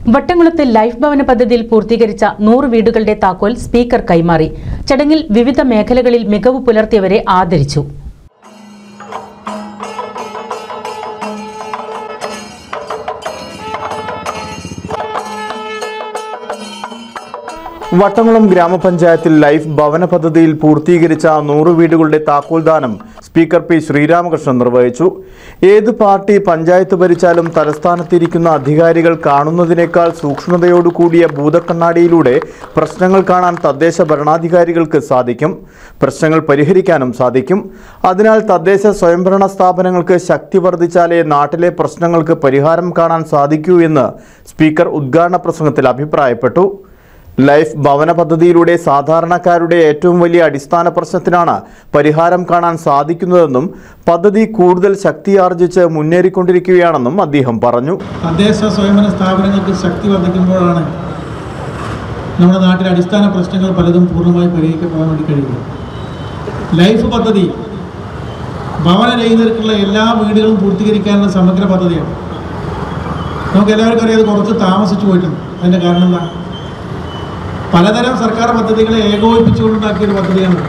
വട്ടംകുളത്ത് life ഭവന പദ്ധതിയിൽ പൂർത്തീകരിച്ച നൂറ് വീടുകളുടെ താക്കോൽ സ്പീക്കർ കൈമാറി ചടങ്ങിൽ വിവിധ മേഖലകളിൽ മികവ് പുലർത്തിയവരെ ആദരിച്ചു വട്ടംകുളം ഗ്രാമപഞ്ചായത്തിൽ ലൈഫ് ഭവന പദ്ധതിയിൽ പൂർത്തീകരിച്ച നൂറ് വീടുകളുടെ താക്കോൽദാനം സ്പീക്കർ പി ശ്രീരാമകൃഷ്ണൻ നിർവഹിച്ചു ഏത് പാർട്ടി പഞ്ചായത്ത് ഭരിച്ചാലും തലസ്ഥാനത്തിരിക്കുന്ന അധികാരികൾ കാണുന്നതിനേക്കാൾ സൂക്ഷ്മതയോടുകൂടിയ ഭൂതക്കണ്ണാടിയിലൂടെ പ്രശ്നങ്ങൾ കാണാൻ തദ്ദേശ ഭരണാധികാരികൾക്ക് സാധിക്കും പ്രശ്നങ്ങൾ പരിഹരിക്കാനും സാധിക്കും അതിനാൽ തദ്ദേശ സ്വയംഭരണ സ്ഥാപനങ്ങൾക്ക് ശക്തി വർദ്ധിച്ചാലേ നാട്ടിലെ പ്രശ്നങ്ങൾക്ക് പരിഹാരം കാണാൻ സാധിക്കൂ എന്ന് സ്പീക്കർ ഉദ്ഘാടന പ്രസംഗത്തിൽ അഭിപ്രായപ്പെട്ടു ലൈഫ് ഭവന പദ്ധതിയിലൂടെ സാധാരണക്കാരുടെ ഏറ്റവും വലിയ അടിസ്ഥാന പ്രശ്നത്തിനാണ് പരിഹാരം കാണാൻ സാധിക്കുന്നതെന്നും പദ്ധതി കൂടുതൽ ശക്തിയാർജിച്ച് മുന്നേറിക്കൊണ്ടിരിക്കുകയാണെന്നും അദ്ദേഹം പറഞ്ഞു തദ്ദേശ സ്വയംഭരണ സ്ഥാപനങ്ങൾക്ക് ശക്തി വർദ്ധിക്കുമ്പോഴാണ് നമ്മുടെ നാട്ടിലെ അടിസ്ഥാന പ്രശ്നങ്ങൾ പലതും പൂർണ്ണമായി പരിഹരിക്കപ്പെടാൻ വേണ്ടി കഴിയുക ലൈഫ് പദ്ധതി ഭവനരഹിതർക്കുള്ള എല്ലാ വീടുകളും പൂർത്തീകരിക്കാനുള്ള സമഗ്ര പദ്ധതിയാണ് നമുക്ക് എല്ലാവർക്കും അറിയാം അത് കുറച്ച് താമസിച്ചു പോയിട്ടുണ്ട് അതിൻ്റെ കാരണം എന്താ പലതരം സർക്കാർ പദ്ധതികളെ ഏകോപിപ്പിച്ചുകൊണ്ടുണ്ടാക്കിയ ഒരു പദ്ധതിയാണ്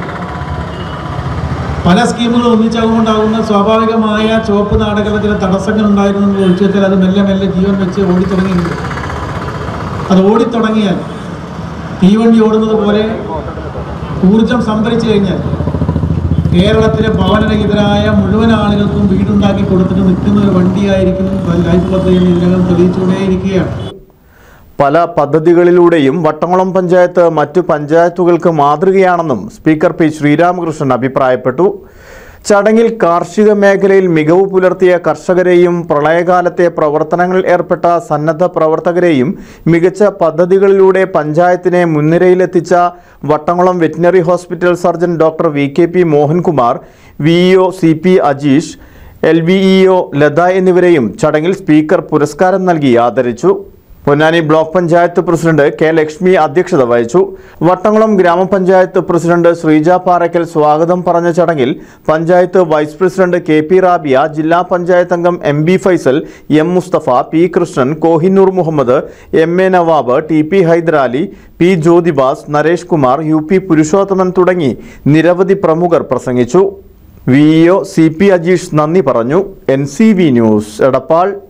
പല സ്കീമുകളും ഒന്നിച്ചാകുകൊണ്ടാകുന്ന സ്വാഭാവികമായ ചുവപ്പ് നാടകളുടെ ചില തടസ്സങ്ങൾ ഉണ്ടായിരുന്നു ഒഴിച്ചു വെച്ചാൽ അത് മെല്ലെ മെല്ലെ ജീവൻ വെച്ച് ഓടിത്തുടങ്ങിയിട്ടുണ്ട് അത് ഓടിത്തുടങ്ങിയാൽ തീവണ്ടി ഓടുന്നത് പോലെ ഊർജം സംഭരിച്ചു കഴിഞ്ഞാൽ കേരളത്തിലെ ഭവനരഹിതരായ മുഴുവൻ ആളുകൾക്കും വീടുണ്ടാക്കി കൊടുത്തിട്ട് നിൽക്കുന്ന ഒരു വണ്ടിയായിരിക്കും ലൈഫ് പദ്ധതി എന്ന് ഇതിനകം തെളിയിച്ചുകൊണ്ടേയിരിക്കുകയാണ് പല പദ്ധതികളിലൂടെയും വട്ടംകുളം പഞ്ചായത്ത് മറ്റു പഞ്ചായത്തുകൾക്ക് മാതൃകയാണെന്നും സ്പീക്കർ പി ശ്രീരാമകൃഷ്ണൻ അഭിപ്രായപ്പെട്ടു ചടങ്ങിൽ കാർഷിക മേഖലയിൽ മികവ് പുലർത്തിയ കർഷകരെയും പ്രളയകാലത്തെ പ്രവർത്തനങ്ങളിൽ ഏർപ്പെട്ട സന്നദ്ധ പ്രവർത്തകരെയും മികച്ച പദ്ധതികളിലൂടെ പഞ്ചായത്തിനെ മുൻനിരയിലെത്തിച്ച Vattamkulam veterinary hospital surgeon doctor V K P Mohankumar V EO C P Ajeesh L V EO Latha എന്നിവരെയും ചടങ്ങിൽ സ്പീക്കർ പുരസ്കാരം നൽകി ആദരിച്ചു Ponnani block panchayat president K Lakshmi അധ്യക്ഷത വഹിച്ചു വട്ടംകുളം ഗ്രാമപഞ്ചായത്ത് പ്രസിഡന്റ് ശ്രീജ പാറയ്ക്കൽ സ്വാഗതം പറഞ്ഞ ചടങ്ങിൽ panchayat vice president K P Rabiya ജില്ലാ പഞ്ചായത്ത് അംഗം M B Faisal M Mustafa P Krishnan Kohinoor Muhammad M A Nawab T P Hyderali P Jyothibas Naresh Kumar U P Purushothaman തുടങ്ങി നിരവധി പ്രമുഖർ പ്രസംഗിച്ചു V EO C P Ajeesh നന്ദി പറഞ്ഞു N C V news Edappal